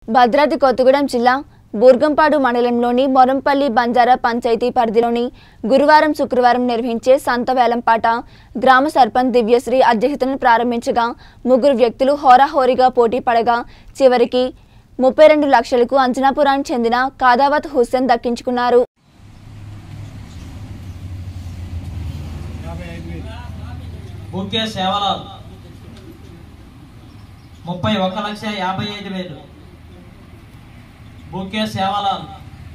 భద్రాద్రి కొత్తగూడెం జిల్లా బూర్గంపాడు మండలంలోని మొరంపల్లి బంజారా పంచాయతీ పరిధిలోని గురువారం శుక్రవారం నిర్వహించే సంత వేలంపాట గ్రామ సర్పంచ్ దివ్యశ్రీ అధ్యక్షతను ప్రారంభించగా ముగ్గురు వ్యక్తులు హోరాహోరీగా పోటీ పడగా చివరికి ముప్పై రెండు లక్షలకు అంజనాపురానికి చెందిన కాదావత్ హుస్సేన్ దక్కించుకున్నారు బుకే సేవలాల్ ముప్పై ఒక లక్ష యాభై ఐదు వేలు బుకే సేవలాల్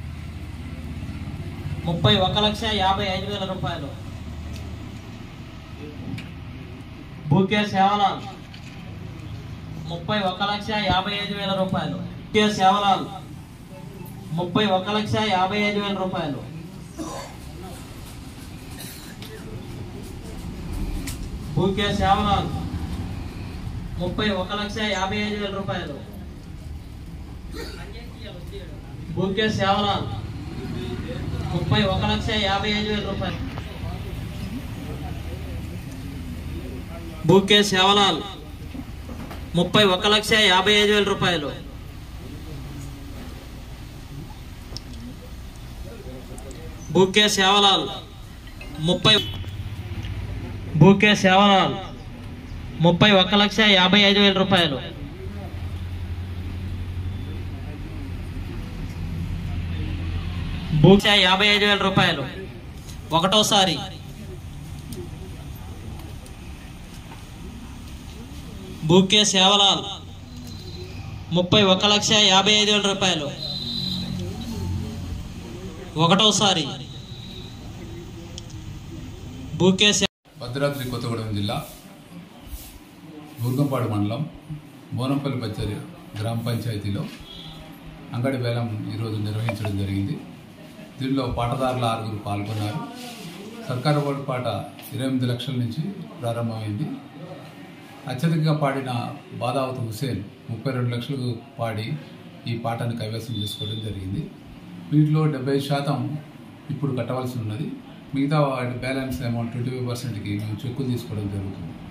ముప్పై ఒక లక్ష యాభై ఐదు వేల రూపాయలు బుకే సేవలాల్ ముప్పై ఒక లక్ష యాభై ఐదు వేల రూపాయలు బుకే సేవలాల్ ముప్పై ఒక లక్ష యాభై ఐదు వేల రూపాయలు బూకే సేవలాల్ ముప్పై ఒక లక్ష యాభై ఐదు వేల రూపాయలు బూకే సేవలాల్ ముప్పై ఒక లక్ష యాభై ఐదు వేల రూపాయలు బూకే సేవలాల్ ముప్పై ఒక లక్ష యాభై ఐదు వేల రూపాయలు బూకే సేవలాల్ ముప్పై బూకే సేవలాల్ ముప్పై ఒక్క లక్ష యాభై ఐదు వేల రూపాయలు బూకే యాభై ఐదు వేల రూపాయలు ఒకటోసారి బూకే సేవలాల్ ముప్పై ఒక్క లక్ష యాభై ఐదు వేల రూపాయలు ఒకటోసారి బూకే సే- భద్రాద్రి కొత్తగూడెం జిల్లా బూర్గంపాడు మండలం బోనంపల్లి పచ్చరి గ్రామ పంచాయతీలో అంగడి వేలం ఈరోజు నిర్వహించడం జరిగింది దీనిలో పాటదారుల ఆరుగురు పాల్గొన్నారు సర్కారు బోర్డు పాట ఇరవై ఎనిమిది లక్షల నుంచి ప్రారంభమైంది అత్యధికంగా పాడిన బాదావత్ హుసేన్ ముప్పై రెండు లక్షలకు పాడి ఈ పాటను కైవసం చేసుకోవడం జరిగింది వీటిలో డెబ్బై శాతం ఇప్పుడు కట్టవలసి ఉన్నది మిగతా వాటి బ్యాలెన్స్ అమౌంట్ ట్వంటీ ఫైవ్ పర్సెంట్కి మేము చెక్కులు తీసుకోవడం జరుగుతుంది